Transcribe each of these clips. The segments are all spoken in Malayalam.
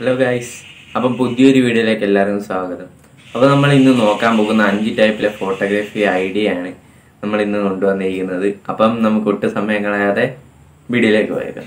ഹലോ ഗൈസ് അപ്പം പുതിയൊരു വീഡിയോയിലേക്ക് എല്ലാവർക്കും സ്വാഗതം അപ്പോൾ നമ്മൾ ഇന്ന് നോക്കാൻ പോകുന്ന അഞ്ച് ടൈപ്പിലെ ഫോട്ടോഗ്രാഫി ഐഡിയ ആണ് നമ്മൾ ഇന്ന് കൊണ്ടുവന്നിരിക്കുന്നത് അപ്പം നമുക്ക് ഒട്ടും സമയം കളയാതെ വീഡിയോയിലേക്ക് പോയേക്കാം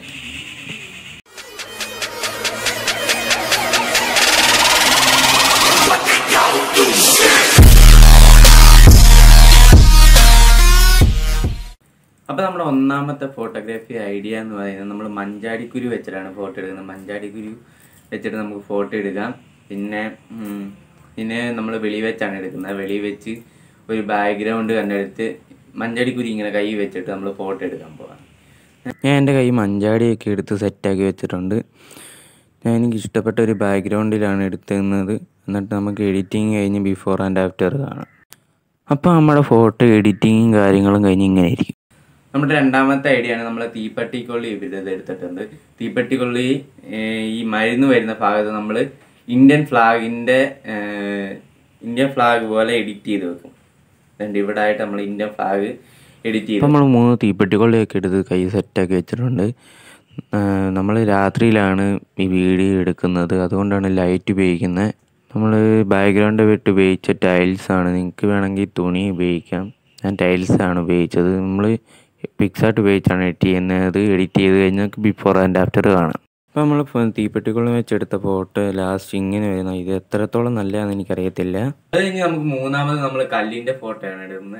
അപ്പോൾ നമ്മുടെ ഒന്നാമത്തെ ഫോട്ടോഗ്രാഫി ഐഡിയ എന്ന് പറയുന്നത് നമ്മൾ മഞ്ചാടിക്കുരു വെച്ചിട്ടാണ് ഫോട്ടോ എടുക്കുന്നത് മഞ്ചാടിക്കുരു വെച്ചിട്ട് നമുക്ക് ഫോട്ടോ എടുക്കാം പിന്നെ ഉം, പിന്നെ നമ്മൾ വെളി വെച്ചാണ് എടുക്കുന്നത് വെളി വെച്ച് ഒരു ബാക്ക്ഗ്രൗണ്ട് കണ്ടെടുത്ത് മഞ്ചാടിക്കുരു ഇങ്ങനെ കൈ വെച്ചിട്ട് നമ്മൾ ഫോട്ടോ എടുക്കാൻ പോകാം ഞാൻ എൻ്റെ കൈ മഞ്ചാടിയൊക്കെ എടുത്ത് സെറ്റാക്കി വെച്ചിട്ടുണ്ട് ഞാൻ എനിക്ക് ഇഷ്ടപ്പെട്ട ഒരു ബാക്ക്ഗ്രൗണ്ടിലാണ് എടുക്കുന്നത് എന്നിട്ട് നമുക്ക് എഡിറ്റിങ് കഴിഞ്ഞ് ബിഫോർ ആൻഡ് ആഫ്റ്റർ കാണാം അപ്പോൾ നമ്മുടെ ഫോട്ടോ എഡിറ്റിങ്ങും കാര്യങ്ങളും കഴിഞ്ഞ് ഇങ്ങനെ ആയിരിക്കും നമ്മുടെ രണ്ടാമത്തെ ഐഡിയ ആണ് നമ്മൾ തീപ്പട്ടിക്കൊള്ളി ഇത് എടുത്തിട്ടുണ്ട് തീപ്പട്ടിക്കൊള്ളി ഏഹ്, ഈ മരുന്ന് വരുന്ന ഭാഗത്ത് നമ്മൾ ഇന്ത്യൻ ഫ്ലാഗിന്റെ ഇന്ത്യൻ ഫ്ലാഗ് പോലെ എഡിറ്റ് ചെയ്ത് വെക്കും അതുകൊണ്ട് ഇവിടെ ആയിട്ട് നമ്മൾ ഇന്ത്യൻ ഫ്ലാഗ് എഡിറ്റ് ചെയ്ത് നമ്മൾ മൂന്ന് തീപ്പെട്ടിക്കൊള്ളിയൊക്കെ എടുത്ത് കൈ സെറ്റാക്കി വെച്ചിട്ടുണ്ട് നമ്മൾ രാത്രിയിലാണ് ഈ വീഡിയോ എടുക്കുന്നത് അതുകൊണ്ടാണ് ലൈറ്റ് ഉപയോഗിക്കുന്നത് നമ്മൾ ബാക്ക്ഗ്രൗണ്ട് വിട്ട് ഉപയോഗിച്ച ടൈൽസ് ആണ് നിങ്ങൾക്ക് വേണമെങ്കിൽ തുണി ഉപയോഗിക്കാം ഞാൻ ടൈൽസ് ആണ് ഉപയോഗിച്ചത് നമ്മൾ പിക്സാർട്ട് ഉപയോഗിച്ചാണ് എഡിറ്റ് ചെയ്യുന്നത് എഡിറ്റ് ചെയ്ത് കഴിഞ്ഞാൽ ബിഫോർ ആൻഡ് ആഫ്റ്റർ കാണാം അപ്പോൾ നമ്മൾ തീപ്പെട്ടിക്കുള്ളം വെച്ചെടുത്ത ഫോട്ടോ ലാസ്റ്റ് ഇങ്ങനെ വരുന്ന ഇത് എത്രത്തോളം നല്ലതാണെന്ന് എനിക്കറിയത്തില്ല അത് കഴിഞ്ഞ് നമുക്ക് മൂന്നാമത് നമ്മൾ കല്ലിന്റെ ഫോട്ടോ ആണ് ഇടുന്നത്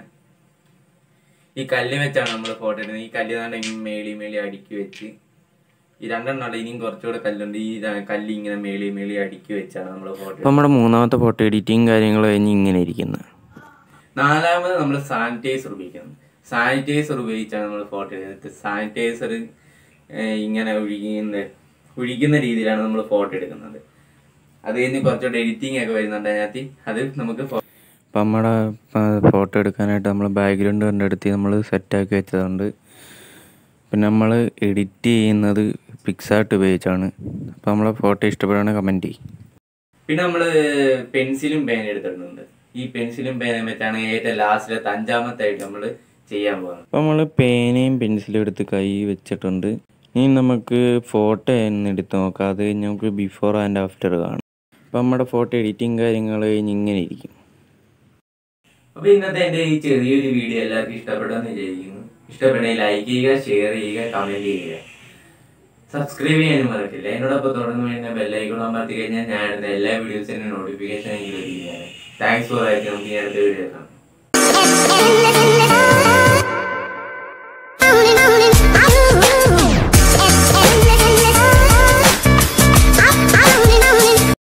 ഈ കല്ല് വെച്ചാണ് നമ്മൾ ഫോട്ടോ ഇടുന്നത് ഈ കല്ല് തന്നെ ഇങ്ങനെ മേളി മേളി അടുക്കി വെച്ച് ഈ രണ്ടെണ്ണം ഉണ്ട് ഇനിയും കുറച്ചുകൂടെ കല്ലുണ്ട് ഈ ര- കല്ല് ഇങ്ങനെ മേളി മേളി അടുക്കി വെച്ചാണ് നമ്മൾ ഫോട്ടോ നമ്മുടെ മൂന്നാമത്തെ ഫോട്ടോ എഡിറ്റിങ് കാര്യങ്ങൾ കഴിഞ്ഞ് ഇങ്ങനെ ഇരിക്കുന്നത് നാലാമത് നമ്മൾ സാനിറ്റൈസർ ഉപയോഗിക്കുന്നത് സാനിറ്റൈസർ ഉപയോഗിച്ചാണ് നമ്മൾ ഫോട്ടോ എടുക്കുന്നത് സാനിറ്റൈസർ ഇങ്ങനെ ഒഴുകുന്ന ഒഴിക്കുന്ന രീതിയിലാണ് നമ്മൾ ഫോട്ടോ എടുക്കുന്നത് അത് കഴിഞ്ഞ് കുറച്ചുകൂടെ എഡിറ്റിംഗ് ഒക്കെ വരുന്നുണ്ട് അതിനകത്ത് അത് നമുക്ക് അപ്പം നമ്മുടെ ഫോട്ടോ എടുക്കാനായിട്ട് നമ്മൾ ബാക്ക്ഗ്രൗണ്ട് കണ്ടെടുത്ത് നമ്മൾ സെറ്റാക്കി വെച്ചതുകൊണ്ട് പിന്നെ നമ്മൾ എഡിറ്റ് ചെയ്യുന്നത് പിക്സാർട്ട് ഉപയോഗിച്ചാണ് അപ്പോൾ നമ്മളെ ഫോട്ടോ ഇഷ്ടപ്പെടുകയാണെങ്കിൽ കമൻറ്റ് ചെയ്യും പിന്നെ നമ്മൾ പെൻസിലും പേന എടുത്തിട്ടുണ്ട് ഈ പെൻസിലും പേനയും വെച്ചാണ് ഏറ്റവും ലാസ്റ്റിലത്തെ അഞ്ചാമത്തെ ആയിട്ട് നമ്മൾ ചെയ്യാൻ പോകുന്നത് അപ്പോൾ നമ്മൾ പേനയും പെൻസിലും എടുത്ത് കൈ വെച്ചിട്ടുണ്ട് ഇനി നമുക്ക് ഫോട്ടോ എന്ന് എടുത്ത് നോക്കാം അത് കഴിഞ്ഞ് നമുക്ക് ബിഫോർ ആൻഡ് ആഫ്റ്റർ കാണാം അപ്പോൾ നമ്മുടെ ഫോട്ടോ എഡിറ്റിംഗ് കാര്യങ്ങൾ കഴിഞ്ഞ് ഇങ്ങനെ ഇരിക്കും അപ്പോൾ ഇന്നത്തെ എൻ്റെ ഈ ചെറിയൊരു വീഡിയോ എല്ലാവർക്കും ഇഷ്ടപ്പെട്ടെന്ന് വിചാരിക്കുന്നു ഇഷ്ടപ്പെട്ടെങ്കിൽ ലൈക്ക് ചെയ്യുക ഷെയർ ചെയ്യുക കമൻറ്റ് ചെയ്യുക സബ്സ്ക്രൈബ് ചെയ്യാനും മറക്കില്ല എന്നോടൊപ്പം തുടർന്ന് വരുന്ന ബെല്ലൈക്കൺ അമർത്തി കഴിഞ്ഞാൽ ഞാൻ ഇടുന്ന എല്ലാ വീഡിയോസിനും നോട്ടിഫിക്കേഷൻ എനിക്ക് ലഭിക്കുന്നതാണ് താങ്ക്സ് ഫോർ വാച്ചിങ് നമുക്ക് ഈ അടുത്ത വീഡിയോ കാണാം Let's